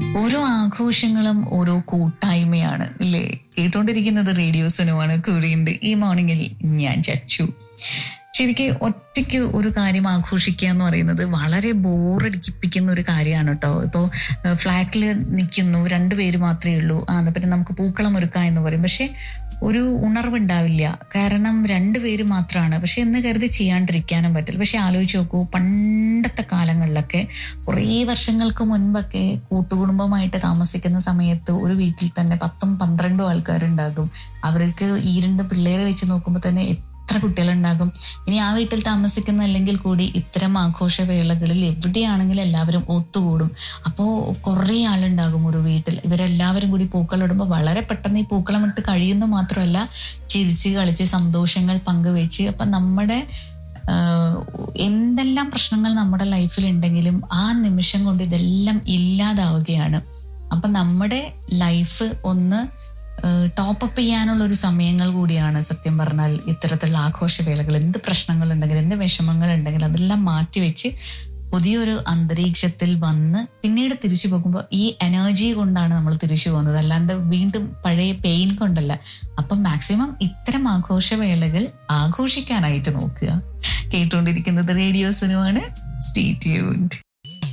ഓരോ ആഘോഷങ്ങളും ഓരോ കൂട്ടായ്മയാണ് ഇല്ലേ കേട്ടോണ്ടിരിക്കുന്നത് റേഡിയോസിനുമാണ് കൂടിയുണ്ട് ഈ മോർണിംഗിൽ ഞാൻ ചച്ചു ശരിക്ക് ഒറ്റയ്ക്ക് ഒരു കാര്യം ആഘോഷിക്കുക എന്ന് പറയുന്നത് വളരെ ബോറടിപ്പിക്കുന്ന ഒരു കാര്യമാണ് കേട്ടോ ഇപ്പോൾ ഫ്ലാറ്റിൽ നിൽക്കുന്നു രണ്ടുപേര് മാത്രമേ ഉള്ളൂ ആ എന്നാ പിന്നെ നമുക്ക് പൂക്കളം ഒരുക്കാം എന്ന് പറയും പക്ഷെ ഒരു ഉണർവുണ്ടാവില്ല കാരണം രണ്ടുപേര് മാത്രമാണ് പക്ഷെ എന്ന് കരുതി ചെയ്യാണ്ടിരിക്കാനും പറ്റില്ല പക്ഷെ ആലോചിച്ച് നോക്കൂ പണ്ടത്തെ കാലങ്ങളിലൊക്കെ കുറേ വർഷങ്ങൾക്ക് മുൻപൊക്കെ കൂട്ടുകുടുംബമായിട്ട് താമസിക്കുന്ന സമയത്ത് ഒരു വീട്ടിൽ തന്നെ പത്തും പന്ത്രണ്ടും ആൾക്കാരുണ്ടാകും അവർക്ക് ഈ രണ്ട് പിള്ളേരെ വെച്ച് നോക്കുമ്പോൾ തന്നെ എത്ര കുട്ടികളുണ്ടാകും ഇനി ആ വീട്ടിൽ താമസിക്കുന്ന അല്ലെങ്കിൽ കൂടി ഇത്തരം ആഘോഷവേളകളിൽ എവിടെയാണെങ്കിലും എല്ലാവരും ഒത്തുകൂടും അപ്പോൾ കുറേ ആളുണ്ടാകും ഒരു വീട്ടിൽ ഇവരെല്ലാവരും കൂടി പൂക്കളിടുമ്പോൾ വളരെ പെട്ടെന്ന് ഈ പൂക്കളം ഇട്ട് കഴിയുന്ന മാത്രമല്ല ചിരിച്ച് കളിച്ച് സന്തോഷങ്ങൾ പങ്കുവെച്ച് അപ്പം നമ്മുടെ ആഹ് എന്തെല്ലാം പ്രശ്നങ്ങൾ നമ്മുടെ ലൈഫിൽ ഉണ്ടെങ്കിലും ആ നിമിഷം കൊണ്ട് ഇതെല്ലാം ഇല്ലാതാവുകയാണ് അപ്പൊ നമ്മുടെ ലൈഫ് ഒന്ന് ടോപ്പ് അപ്പ് ചെയ്യാനുള്ള ഒരു സമയങ്ങൾ കൂടിയാണ് സത്യം പറഞ്ഞാൽ ഇത്തരത്തിലുള്ള ആഘോഷവേളകൾ എന്ത് പ്രശ്നങ്ങൾ ഉണ്ടെങ്കിലും എന്ത് വിഷമങ്ങൾ ഉണ്ടെങ്കിലും അതെല്ലാം മാറ്റിവെച്ച് പുതിയൊരു അന്തരീക്ഷത്തിൽ വന്ന് പിന്നീട് തിരിച്ചു പോകുമ്പോൾ ഈ എനർജി കൊണ്ടാണ് നമ്മൾ തിരിച്ചു പോകുന്നത് അല്ലാണ്ട് വീണ്ടും പഴയ പെയിൻ കൊണ്ടല്ല അപ്പം മാക്സിമം ഇത്തരം ആഘോഷവേളകൾ ആഘോഷിക്കാനായിട്ട് നോക്കുക കേട്ടുകൊണ്ടിരിക്കുന്നത് റേഡിയോസിനുമാണ് സ്റ്റേ ട്യൂൺഡ്